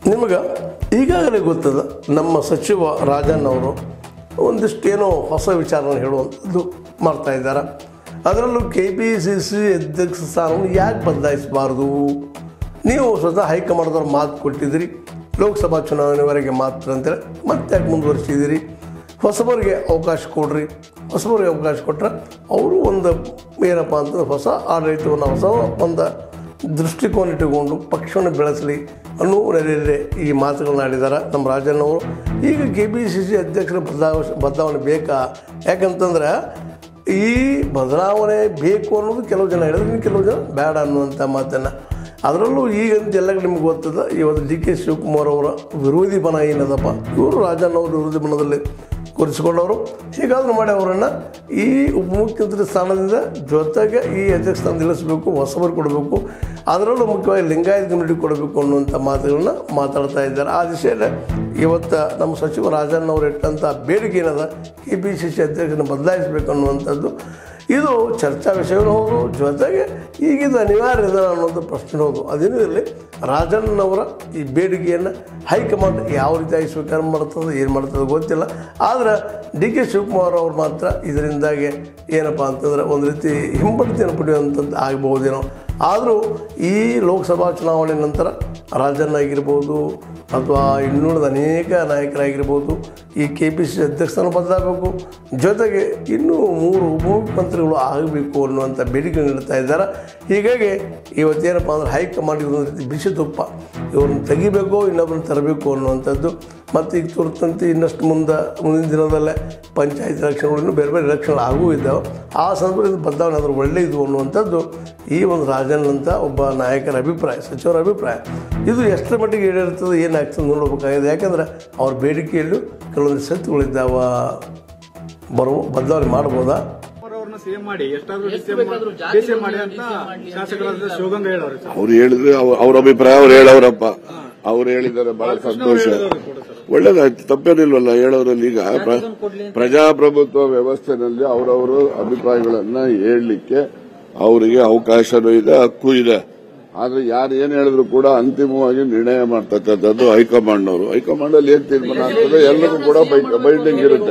ನಿಮಗೆ ಈಗಾಗಲೇ ಗೊತ್ತದ ನಮ್ಮ ಸಚಿವ ರಾಜನ್ ಅವರು ಒಂದಿಷ್ಟೇನೋ ಹೊಸ ವಿಚಾರನ ಹೇಳುವಂಥದ್ದು ಮಾಡ್ತಾ ಇದ್ದಾರೆ ಅದರಲ್ಲೂ ಕೆ ಪಿ ಸಿ ಸಿ ಅಧ್ಯಕ್ಷ ಸ್ಥಾನವನ್ನು ಯಾಕೆ ಬದಲಾಯಿಸಬಾರ್ದು ನೀವು ಸ್ವತಃ ಹೈಕಮಾಂಡ್ದವ್ರು ಮಾತು ಕೊಟ್ಟಿದ್ದೀರಿ ಲೋಕಸಭಾ ಚುನಾವಣೆವರೆಗೆ ಮಾತ್ರ ಅಂತೇಳಿ ಮತ್ತೆ ಯಾಕೆ ಮುಂದುವರಿಸಿದ್ದೀರಿ ಹೊಸಬರಿಗೆ ಅವಕಾಶ ಕೊಡ್ರಿ ಹೊಸಬರಿಗೆ ಅವಕಾಶ ಕೊಟ್ಟರೆ ಅವರು ಒಂದು ಏನಪ್ಪ ಅಂತಂದ್ರೆ ಹೊಸ ಆಡಳಿತವನ್ನು ಹೊಸ ಒಂದು ದೃಷ್ಟಿಕೋನ ಇಟ್ಟುಕೊಂಡು ಪಕ್ಷವನ್ನು ಬೆಳೆಸಲಿ ಅನ್ನೋ ನೆಲೆಯಲ್ಲಿ ಈ ಮಾತುಗಳನ್ನ ಆಡಿದ್ದಾರೆ ನಮ್ಮ ರಾಜಣ್ಣವರು ಈಗ ಕೆ ಪಿ ಸಿ ಸಿ ಅಧ್ಯಕ್ಷರ ಬದಲಾವ ಬದಲಾವಣೆ ಬೇಕಾ ಯಾಕಂತಂದ್ರೆ ಈ ಬದಲಾವಣೆ ಬೇಕು ಅನ್ನೋದು ಕೆಲವು ಜನ ಹೇಳಿದ್ರೆ ಇನ್ನು ಕೆಲವು ಜನ ಬೇಡ ಅನ್ನುವಂಥ ಮಾತನ್ನು ಅದರಲ್ಲೂ ಈಗಂತ ಎಲ್ಲ ನಿಮ್ಗೆ ಗೊತ್ತದ ಇವತ್ತು ಡಿ ಕೆ ಶಿವಕುಮಾರ್ ಅವರ ವಿರೋಧಿ ಬಣ ಏನದಪ್ಪ ಇವರು ರಾಜಣ್ಣವರು ವಿರೋಧಿ ಬಣದಲ್ಲಿ ಕೂರಿಸಿಕೊಂಡವರು ಹೀಗಾದ್ರೂ ಮಾಡಿ ಅವರನ್ನು ಈ ಉಪಮುಖ್ಯಮಂತ್ರಿ ಸ್ಥಾನದಿಂದ ಜೊತೆಗೆ ಈ ಅಧ್ಯಕ್ಷ ಸ್ಥಾನ ನಿಲ್ಲಿಸಬೇಕು ಹೊಸಬರು ಕೊಡಬೇಕು ಅದರಲ್ಲೂ ಮುಖ್ಯವಾಗಿ ಲಿಂಗಾಯತ್ ಕಮಿಟಿ ಕೊಡಬೇಕು ಅನ್ನುವಂಥ ಮಾತುಗಳನ್ನ ಮಾತಾಡ್ತಾ ಇದ್ದಾರೆ ಆ ದಿಶೆಯಲ್ಲಿ ಇವತ್ತು ನಮ್ಮ ಸಚಿವ ರಾಜಣ್ಣ ಅವರು ಇಟ್ಟಂಥ ಬೇಡಿಕೆ ಏನದ ಕೆ ಪಿ ಸಿ ಸಿ ಅಧ್ಯಕ್ಷನ ಬದಲಾಯಿಸಬೇಕು ಅನ್ನುವಂಥದ್ದು ಇದು ಚರ್ಚಾ ವಿಷಯವೂ ಹೌದು ಜೊತೆಗೆ ಈಗಿದು ಅನಿವಾರ್ಯ ಇದೆ ಅನ್ನೋದು ಪ್ರಶ್ನೆ ಹೌದು ಅದೇನೂ ಇರಲಿ ರಾಜಣ್ಣನವರ ಈ ಬೇಡಿಕೆಯನ್ನು ಹೈಕಮಾಂಡ್ ಯಾವ ರೀತಿಯಾಗಿ ಸ್ವೀಕಾರ ಮಾಡ್ತದೆ ಏನು ಮಾಡ್ತದೆ ಗೊತ್ತಿಲ್ಲ ಆದರೆ ಡಿ ಕೆ ಶಿವಕುಮಾರ್ ಅವರು ಮಾತ್ರ ಇದರಿಂದಾಗಿ ಏನಪ್ಪ ಅಂತಂದ್ರೆ ಒಂದು ರೀತಿ ಹಿಂಬಡ್ತಿಯನ್ನು ಪಡೆಯುವಂಥದ್ದು ಆಗ್ಬಹುದೇನೋ ಆದರೂ ಈ ಲೋಕಸಭಾ ಚುನಾವಣೆ ನಂತರ ರಾಜಣ್ಣ ಆಗಿರ್ಬೋದು ಅಥವಾ ಇನ್ನುಳಿದ ಅನೇಕ ನಾಯಕರಾಗಿರ್ಬೋದು ಈ ಕೆ ಪಿ ಸಿ ಅಧ್ಯಕ್ಷನ ಬದಲಾಗಬೇಕು ಜೊತೆಗೆ ಇನ್ನೂ ಮೂರು ಉಪಮುಖ್ಯಮಂತ್ರಿಗಳು ಆಗಬೇಕು ಅನ್ನುವಂಥ ಬೇಡಿಕೆ ನೀಡ್ತಾ ಇದ್ದಾರೆ ಹೀಗಾಗಿ ಇವತ್ತೇನಪ್ಪ ಅಂದ್ರೆ ಹೈಕಮಾಂಡ್ ಒಂದು ರೀತಿ ಬಿಸಿ ತುಪ್ಪ ಇವ್ರನ್ನ ತೆಗಿಬೇಕು ಇನ್ನೊಬ್ಬರನ್ನ ತರಬೇಕು ಅನ್ನುವಂಥದ್ದು ಮತ್ತು ಈಗ ತುರ್ತಂತೆ ಇನ್ನಷ್ಟು ಮುಂದೆ ಮುಂದಿನ ದಿನದಲ್ಲೇ ಪಂಚಾಯತ್ ಎಲೆಕ್ಷನ್ಗಳು ಇನ್ನೂ ಬೇರೆ ಬೇರೆ ಎಲೆಕ್ಷನ್ಗಳು ಆಗೂ ಇದ್ದಾವೆ ಆ ಸಂದರ್ಭದಲ್ಲಿ ಬದಲಾವಣೆ ಆದರೂ ಒಳ್ಳೆಯದು ಅನ್ನುವಂಥದ್ದು ಈ ಒಂದು ರಾಜನ್ನಂಥ ಒಬ್ಬ ನಾಯಕರ ಅಭಿಪ್ರಾಯ ಸಚಿವರ ಅಭಿಪ್ರಾಯ ಇದು ಎಷ್ಟರ ಮಟ್ಟಿಗೆ ಈಡೇರ್ತದೆ ಏನಾಗ್ತದೆ ನೋಡಬೇಕಾಗಿದೆ ಯಾಕಂದ್ರೆ ಅವ್ರ ಬೇಡಿಕೆಯಲ್ಲೂ ಕೆಲವೊಂದು ಸತ್ಯಗಳಿದ್ದಾವ ಬರುವ ಬದಲಾವಣೆ ಮಾಡ್ಬೋದಾ ಅವ್ರನ್ನ ಸಿಎಂ ಮಾಡಿ ಎಷ್ಟಾದ್ರೂ ಡಿಸಿಎಂ ಮಾಡಿ ಅಂತ ಶಾಸಕರಾದ ಶಿವಗಂಗಾ ಹೇಳೋರು ಸರ್ ಅವ್ರು ಹೇಳಿದ್ರೆ ಅವ್- ಅವ್ರ ಅಭಿಪ್ರಾಯ ಅವ್ರು ಹೇಳವ್ರಪ್ಪ ಅವ್ರು ಹೇಳಿದ್ದಾರೆ ಬಹಳ ಸಂತೋಷ ಒಳ್ಳೇದಾಯ್ತು ತಪ್ಪೇನಿಲ್ವಲ್ಲ ಹೇಳೋದ್ರಲ್ಲಿ ಈಗ ಪ್ರ- ಪ್ರಜಾಪ್ರಭುತ್ವ ವ್ಯವಸ್ಥೆನಲ್ಲಿ ಅವರವರು ಅಭಿಪ್ರಾಯಗಳನ್ನ ಹೇಳಲಿಕ್ಕೆ ಅವರಿಗೆ ಅವಕಾಶನೂ ಇದೆ ಹಕ್ಕು ಇದೆ ಆದ್ರೆ ಯಾರು ಏನ್ ಹೇಳಿದ್ರು ಕೂಡ ಅಂತಿಮವಾಗಿ ನಿರ್ಣಯ ಮಾಡ್ತಕ್ಕಂಥದ್ದು ಹೈಕಮಾಂಡ್ ಅವರು ಹೈಕಮಾಂಡ್ ಅಲ್ಲಿ ಏನ್ ತೀರ್ಮಾನ ಆಗ್ತದೆ ಎಲ್ಲರಿಗೂ ಕೂಡ ಬೈಂಡಿಂಗ್ ಇರುತ್ತೆ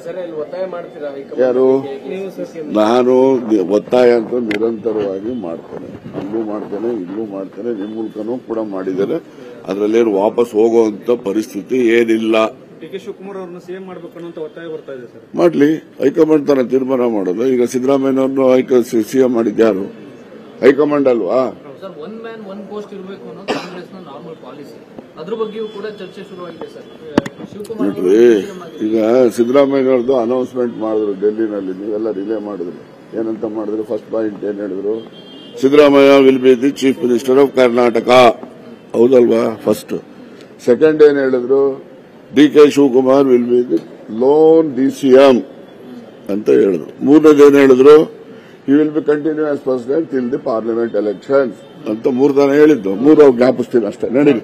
ಯಾರು ನಾನು ನಿ- ಒತ್ತಾಯ ಅಂತೂ ನಿರಂತರವಾಗಿ ಮಾಡ್ತೇನೆ ಅಲ್ಲೂ ಮಾಡ್ತೇನೆ ಇಲ್ಲೂ ಮಾಡ್ತೇನೆ ನಿಮ್ಮ ಮೂಲಕನೂ ಕೂಡ ಮಾಡಿದ್ದೇನೆ ಅದರಲ್ಲೇನು ವಾಪಸ್ ಹೋಗುವಂತ ಪರಿಸ್ಥಿತಿ ಏನಿಲ್ಲ ಡಿ ಕೆ ಶಿವಕುಮಾರ್ ಅವ್ರನ್ನ ಸಿಎಂ ಮಾಡ್ಬೇಕು ಅನ್ನೋ ಒತ್ತಾಯ ಬರ್ತಾ ಇದೆ ಸರ್ ಮಾಡ್ಲಿ ಹೈಕಮಾಂಡ್ ತನ ತೀರ್ಮಾನ ಮಾಡೋದು ಈಗ ಸಿದ್ದರಾಮಯ್ಯನವ್ರನ್ನು ಹೈಕ ಸಿಎಂ ಮಾಡಿದ್ಯಾರು ಹೈಕಮಾಂಡ್ ಅಲ್ವಾ sir one man one post ಇರಬೇಕು ಅನ್ನೋದು ಕಾಂಗ್ರೆಸ್ನ ನಾರ್ಮಲ್ ಪಾಲಿಸಿ ಅದ್ರ ಬಗ್ಗೆಯೂ ಕೂಡ ಚರ್ಚೆ ಶುರುವಾಗಿದೆ ಸರ್ ಶಿವಕುಮಾರ್ ಅವರು ನೋಡ್ರಿ CM ಆಗಿ- ಈಗ ಸಿದ್ದರಾಮಯ್ಯನವ್ರದ್ದು ಅನೌನ್ಸ್ಮೆಂಟ್ ಮಾಡಿದ್ರು ಡೆಲ್ಲಿನಲ್ಲಿ ನೀವೆಲ್ಲ ರಿಲೇ ಮಾಡಿದ್ರು ಏನಂತ ಮಾಡಿದ್ರು ಫಸ್ಟ್ ಪಾಯಿಂಟ್ ಏನ್ ಹೇಳಿದ್ರು Siddaramaiah will be the chief minister of Karnataka ಹೌದಲ್ವಾ ಫಸ್ಟ್ ಸೆಕೆಂಡ್ ಏನ್ ಹೇಳಿದ್ರು D K Shivakumar will be the lone D C M ಅಂತ ಹೇಳಿದ್ರು ಮೂರನೇದು ಏನ್ ಹೇಳಿದ್ರು he will be continue as president till the parliament elections ಅಂತ ಮೂರ್ ದನ ಹೇಳಿದ್ದು ಮೂರು ಜ್ಞಾಪಿಸ್ತೀನಿ ಅಷ್ಟೇ ನಡೀಲಿ